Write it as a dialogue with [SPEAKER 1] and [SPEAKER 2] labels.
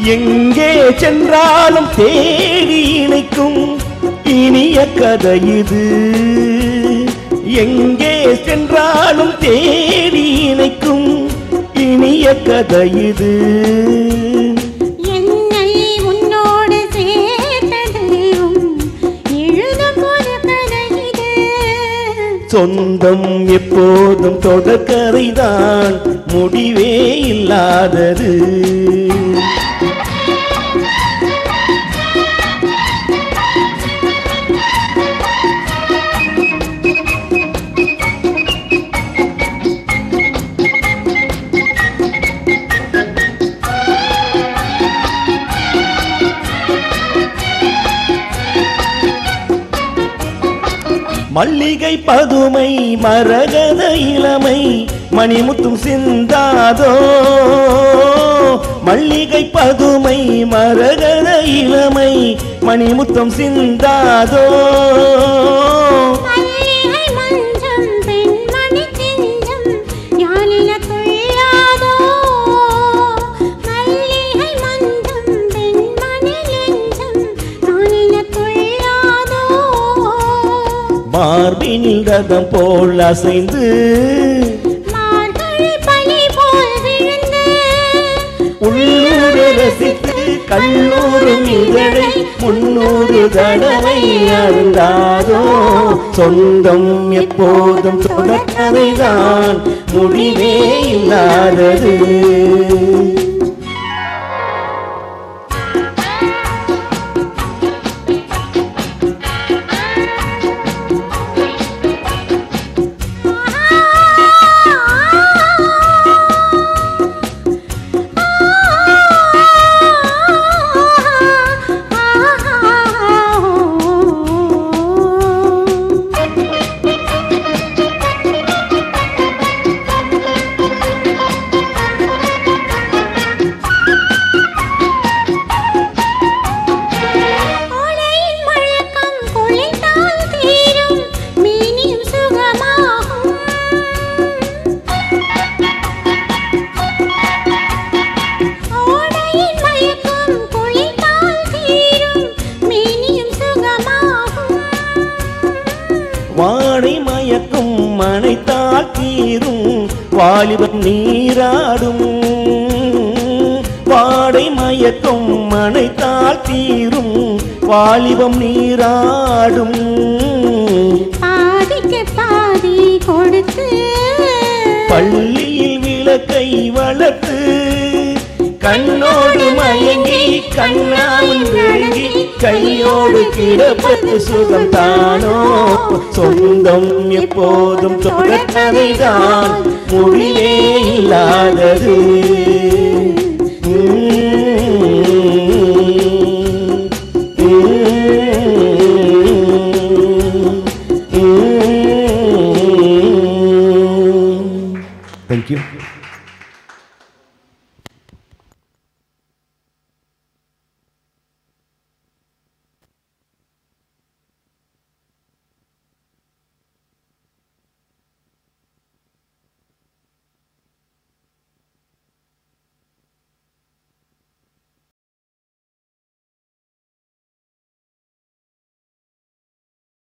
[SPEAKER 1] எங்கே சென்றாலும் தேடி இணைக்கும் இனிய கதை இது எங்கே சென்றாலும் தேடி இணைக்கும் இனிய கதை இது
[SPEAKER 2] என்னை உன்னோடு சேர்த்த தெய்வம் எழுதும் ஒரு கதை இது
[SPEAKER 1] சொந்தம் எப்போதும் தொடர்கதைதான் முடிவே இல்லாதது மல்லிகை பதுமை மரகத இளமை மணிமுத்தும் சிந்தாதோ மல்லிகை பதுமை மரகத இளமை மணிமுத்தம் சிந்தாதோ
[SPEAKER 2] மல்லிகை மஞ்சம் பெண்மணி செஞ்சம் யாழில துள்ளாதோ மல்லிகை மஞ்சம் பெண்மணி நெஞ்சம் யாழில துள்ளாதோ
[SPEAKER 1] மார்பினில் ரதம் போல் அசைந்து
[SPEAKER 2] மார்கழி பனி போல் விழுந்து
[SPEAKER 1] உள்ளூர ரசித்து கல்லூரும் இதழை முன்னூறு தடவை அருந்தாதோ சொந்தம் எப்போதும் தொடக்கதைதான் முடிவே இல்லாதது
[SPEAKER 2] ஓடையின் மழக்கம் குளித்தால் தீரும் மீனியும் சுகமாகும் ஓடையின் மயக்கம் குளித்தால் தீரும் மீனியும் சுகமாகும்
[SPEAKER 1] வாடை மயக்கும் மனைத்தால் தீரும் வாலிபம் நீராடும் வாடை மயக்கும் மனைத்தால் தீரும் வாலிபம் நீராடும்
[SPEAKER 2] பாதிக்கு பாதி கொடுத்து
[SPEAKER 1] பள்ளியில் விளக்கை வளர்த்து கண்ணோடு மயங்கி கண்ணாமல் விழுங்கி கையோடு கிடப்பது சுகம்தானோ சொந்தம் எப்போதும் தொடர்கதைதான் முடிவே இல்லாதது Thank you.